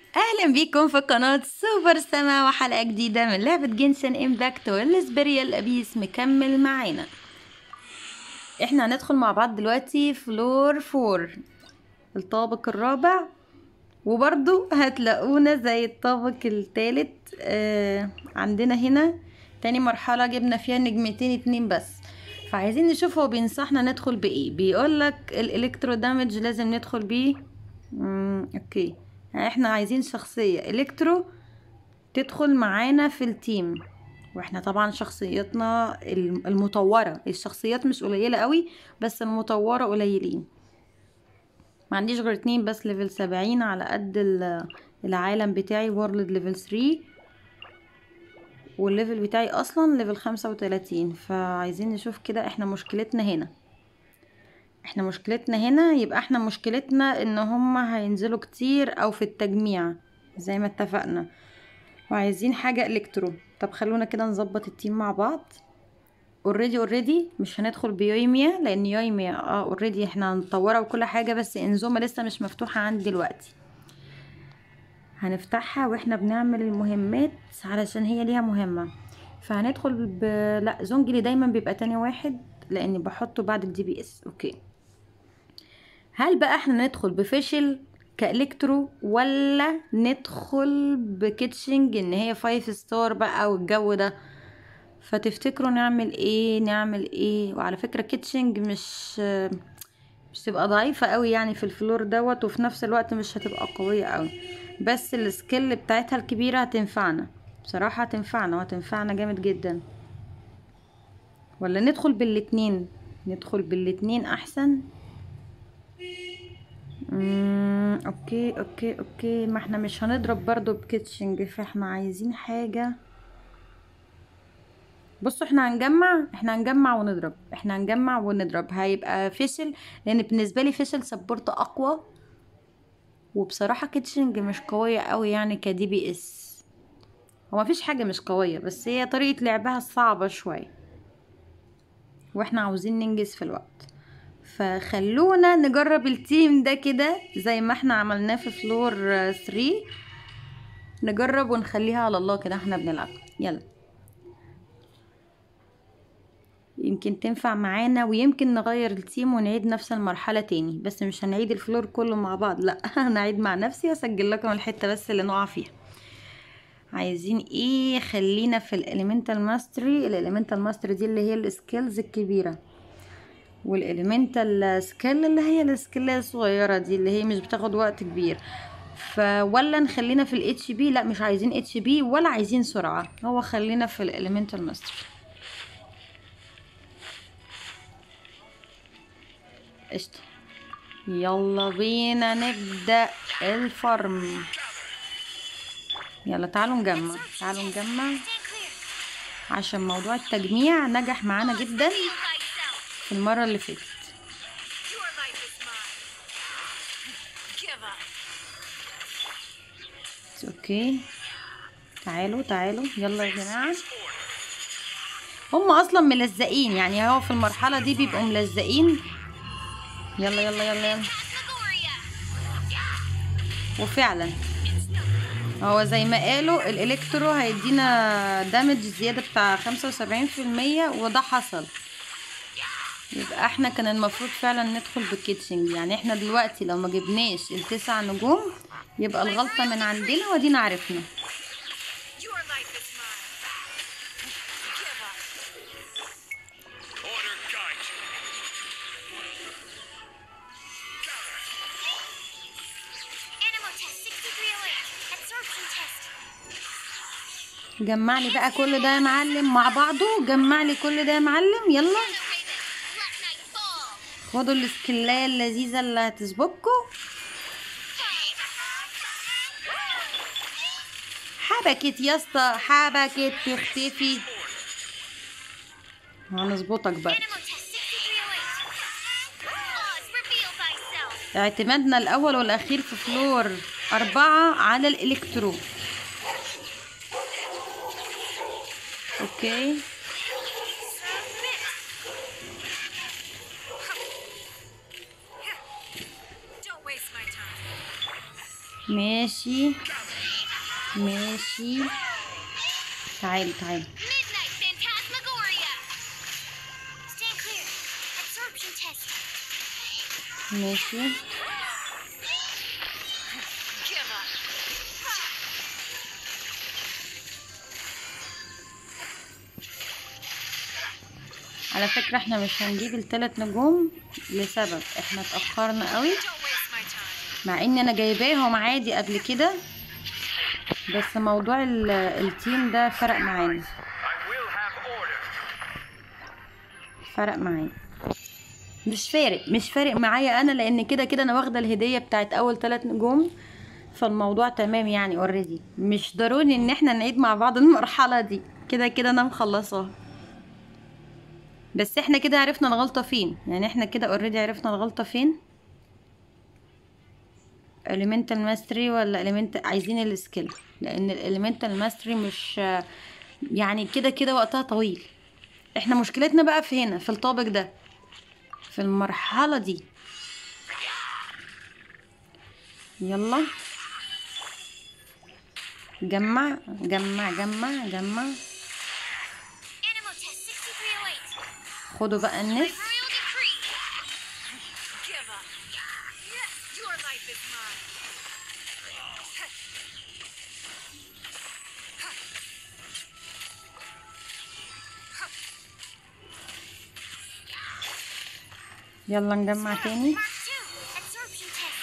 اهلا بيكم في قناة سوبر سما وحلقة جديدة من لعبة جنسن امباكت والسبيريا الابيس مكمل معانا احنا هندخل مع بعض دلوقتي فلور فور الطابق الرابع وبرضو هتلاقونا زي الطابق التالت آه عندنا هنا تاني مرحلة جبنا فيها نجمتين اتنين بس فعايزين نشوف هو بينصحنا ندخل بايه بيقولك الالكترو دامج لازم ندخل بيه مم، اوكي احنا عايزين شخصية الكترو تدخل معانا في التيم واحنا طبعا شخصياتنا الم- المطورة الشخصيات مش قليلة قوي بس المطورة قليلين ما عنديش غير اتنين بس ليفل سبعين على قد ال- العالم بتاعي وورلد ليفل 3 والليفل بتاعي اصلا ليفل خمسة وتلاتين فعايزين نشوف كده احنا مشكلتنا هنا احنا مشكلتنا هنا يبقى احنا مشكلتنا ان هما هينزلوا كتير او في التجميع زي ما اتفقنا وعايزين حاجة الكترو طب خلونا كده نظبط التيم مع بعض اوريدي اوريدي مش هندخل بيويميا لان يويميا اه اوريدي احنا هنطورها وكل حاجة بس انزوما لسه مش مفتوحة عندي دلوقتي هنفتحها واحنا بنعمل المهمات علشان هي ليها مهمة فهندخل ب... لا زونجلي دايما بيبقى تاني واحد لاني بحطه بعد الدي بي اس اوكي هل بقى احنا ندخل بفشل كالكترو ولا ندخل بكيتشنج ان هي فايف ستار بقى والجو ده فتفتكروا نعمل ايه نعمل ايه وعلى فكرة كيتشنج مش مش تبقى ضعيفة قوي يعني في الفلور دوت وفي نفس الوقت مش هتبقى قوية قوي بس السكيل بتاعتها الكبيرة هتنفعنا بصراحة هتنفعنا وهتنفعنا جامد جدا ولا ندخل بالاتنين ندخل بالاتنين احسن مم، اوكي اوكي اوكي ما احنا مش هنضرب برضو بكيتشنج فاحنا عايزين حاجة بصوا احنا هنجمع احنا هنجمع ونضرب احنا هنجمع ونضرب هيبقى فشل لان بالنسبة لي فشل سبورت اقوى وبصراحة كيتشنج مش قوية قوي يعني كدي بي اس هو مفيش حاجة مش قوية بس هي طريقة لعبها صعبة شوية واحنا عاوزين ننجز في الوقت فخلونا نجرب التيم ده كده زي ما احنا عملناه في فلور 3 نجرب ونخليها على الله كده احنا بنلعب يلا يمكن تنفع معانا ويمكن نغير التيم ونعيد نفس المرحلة تاني بس مش هنعيد الفلور كله مع بعض لا هنعيد مع نفسي واسجل لكم الحتة بس اللي نقع فيها عايزين ايه خلينا في الاليمنتال ماستري الاليمنتال ماستري دي اللي هي السكيلز الكبيرة والاليمنتال سكيل اللي هي السكيل الصغيرة دي اللي هي مش بتاخد وقت كبير فولا نخلينا في الاتش بي لا مش عايزين اتش بي ولا عايزين سرعة هو خلينا في الاليمنتال ماستري قشطة يلا بينا نبدأ الفرم يلا تعالوا نجمع تعالوا نجمع عشان موضوع التجميع نجح معانا جدا في المرة اللي فاتت Your life is mine. Give up. اوكي تعالوا تعالوا يلا يا جماعة هم اصلا ملزقين يعني هو في المرحلة دي بيبقوا ملزقين يلا يلا يلا يلا Lagoria. وفعلا هو زي ما قالوا الالكترو هيدينا دامج زيادة بتاع خمسة وسبعين في المية وده حصل يبقى احنا كان المفروض فعلا ندخل بكيتشنج يعني احنا دلوقتي لو ما جبناش التسع نجوم يبقى الغلطة من عندنا ودينا عرفنا Your life is mine. Give up. Order guide you. Animal test 6308. Absorption test. جمع لي بقى كل ده يا معلم مع بعضه جمع لي كل ده يا معلم يلا Raven. Black Knight Fall. خدوا السكلاية اللذيذة اللي هتسبقكوا حبكت يا اسطى حبكت تختفي هنظبطك بقى Animal test 6308. Oz, reveal thyself. اعتمادنا الاول والاخير في فلور اربعة على الالكترو اوكي Submit. Don't waste my time. ماشي ماشي تعالي تعالي Midnight Phantasmagoria. Stand clear. Absorption test. ماشي Give up. على فكرة احنا مش هنجيب التلات نجوم لسبب احنا اتأخرنا قوي Don't waste my time. مع ان انا جايباهم عادي قبل كده بس موضوع ال- التيم ده فرق معانا I will have order. فرق معايا مش فارق مش فارق معايا انا لان كده كده انا واخده الهديه بتاعت اول ثلاث نجوم فالموضوع تمام يعني اوريدي مش ضروري ان احنا نعيد مع بعض المرحله دي كده كده انا مخلصاها بس احنا كده عرفنا الغلطه فين يعني احنا كده اوريدي عرفنا الغلطه فين elemental mastery ولا element عايزين السكيل لان الاليمنتال mastery مش يعني كده كده وقتها طويل احنا مشكلتنا بقى في هنا في الطابق ده في المرحلة دي يلا جمع جمع جمع جمع Animal test 6308. خدوا بقى النس Royal decree. Give up. Your life is mine. يلا نجمع تاني Mark 2. Absorption test.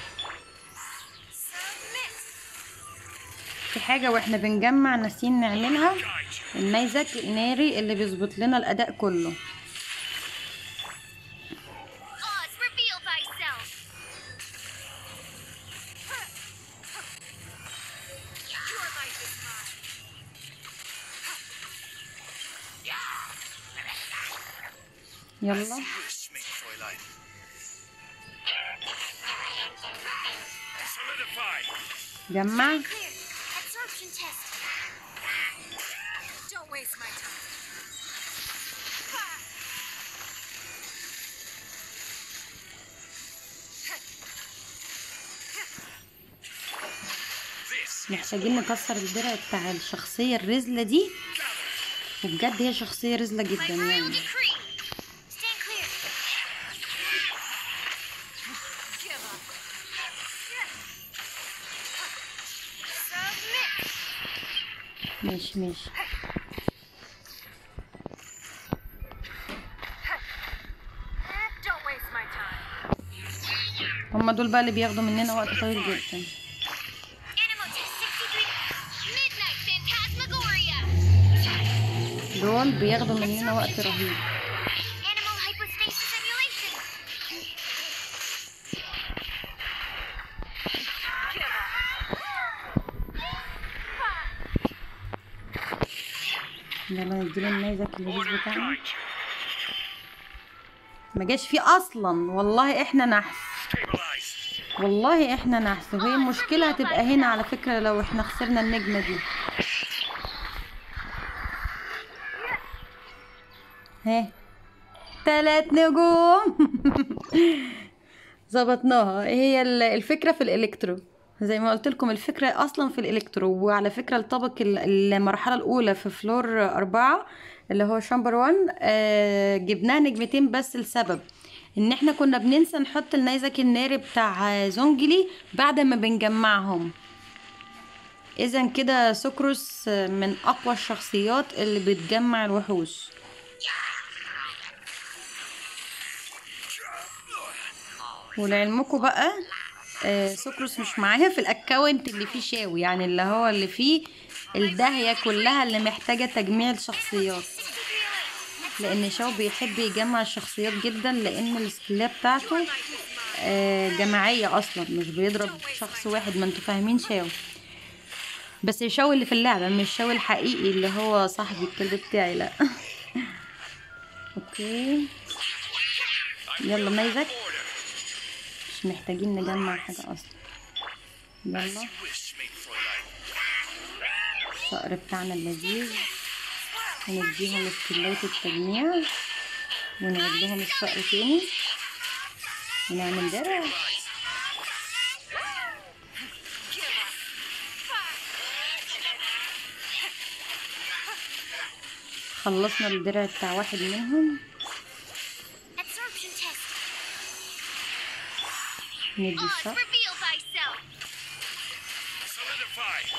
Submit. في حاجة واحنا بنجمع ناسيين نعملها النيزك الناري اللي بيظبط لنا الأداء كله Oz, reveal thyself. Your life is mine. يلا Wish me, Fräulein. Solidify. جمع Clear. Absorption test. Don't waste my time. This محتاجين نكسر الدرع بتاع الشخصية الرزلة دي وبجد هي شخصية رزلة My جدا royal يعني decree. Stand clear. Give up. Submit. ماشي ماشي Don't waste my time. هما دول بقى اللي بياخدوا مننا وقت طويل جدا Animal test 63. Midnight Phantasmagoria. دول بياخدوا مننا وقت رهيب Animal hypostasis simulation. Give يلا نديله النيزك اللذيذ order بتاعنا guide you. ما جاش فيه اصلا والله احنا نحس Stabilize. والله احنا نحس وهي المشكلة هتبقى هنا على فكرة لو احنا خسرنا النجمة دي ها تلات نجوم ظبطناها هي ال- الفكرة في الالكترو زي ما قلت لكم الفكرة اصلا في الالكترو وعلى فكرة الطبق ال- المرحلة الاولى في فلور اربعة اللي هو شامبر 1 آه جبناه نجمتين بس لسبب ان احنا كنا بننسى نحط النيزك الناري بتاع زونجلي بعد ما بنجمعهم اذا كده سكروس من اقوى الشخصيات اللي بتجمع الوحوش ولعلمكم بقى آه، سكروس مش معايا في الاكونت اللي فيه شاوي يعني اللي هو اللي فيه الداهية كلها اللي محتاجة تجميع الشخصيات لان شاو بيحب يجمع الشخصيات جدا لان السكيلات بتاعته آه، جماعية اصلا مش بيضرب شخص واحد ما انتوا فاهمين شاو بس شاو اللي في اللعبة مش شاو الحقيقي اللي هو صاحبي الكلب بتاعي لا اوكي يلا نيزك مش محتاجين نجمع حاجة اصلا يلا Wish me, Fräulein. الصقر بتاعنا اللذيذ ونديهم سكيلات التجميع ونعيد لهم الصقر تاني ونعمل درع خلصنا الدرع بتاع واحد منهم Absorption test. ندي Oz, الشر reveal thyself. Solidify.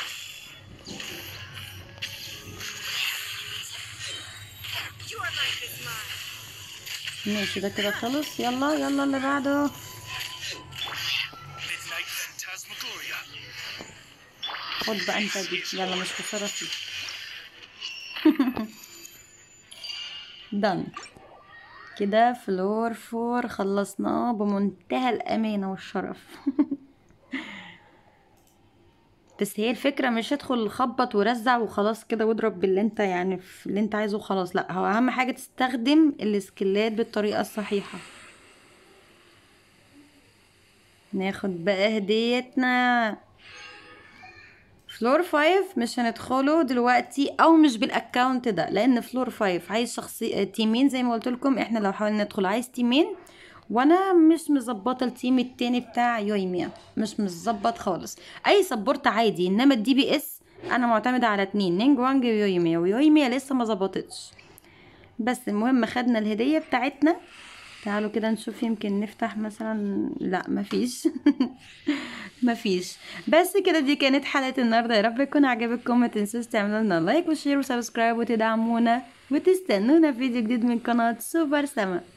Your life is mine. ماشي ده كده خلص يلا يلا اللي بعده Midnight Phantasmagoria. خد بقى انت دي يلا مش خسارة فيه دن كده فلور فور خلصناه بمنتهى الأمانة والشرف بس هي الفكرة مش ادخل خبط ورزع وخلاص كده واضرب باللي انت يعني في اللي انت عايزه خلاص لا هو اهم حاجة تستخدم السكيلات بالطريقة الصحيحة ناخد بقى هديتنا فلور فايف مش هندخله دلوقتي او مش بالاكونت ده لان فلور فايف عايز شخصي تيمين زي ما قلت لكم احنا لو حاولنا ندخل عايز تيمين وانا مش مظبطه التيم التاني بتاع يويميا مش مظبط خالص اي سبورت عادي انما الدي بي اس انا معتمده على اتنين نينج وانج ويويميا ويويميا لسه ما ظبطتش بس المهم خدنا الهديه بتاعتنا تعالوا كده نشوف يمكن نفتح مثلا لا مفيش مفيش بس كده دي كانت حلقة النهاردة يا رب يكون عجبكم ما تنسوش تعملوا لنا لايك وشير وسبسكرايب وتدعمونا وتستنونا في فيديو جديد من قناة سوبر سما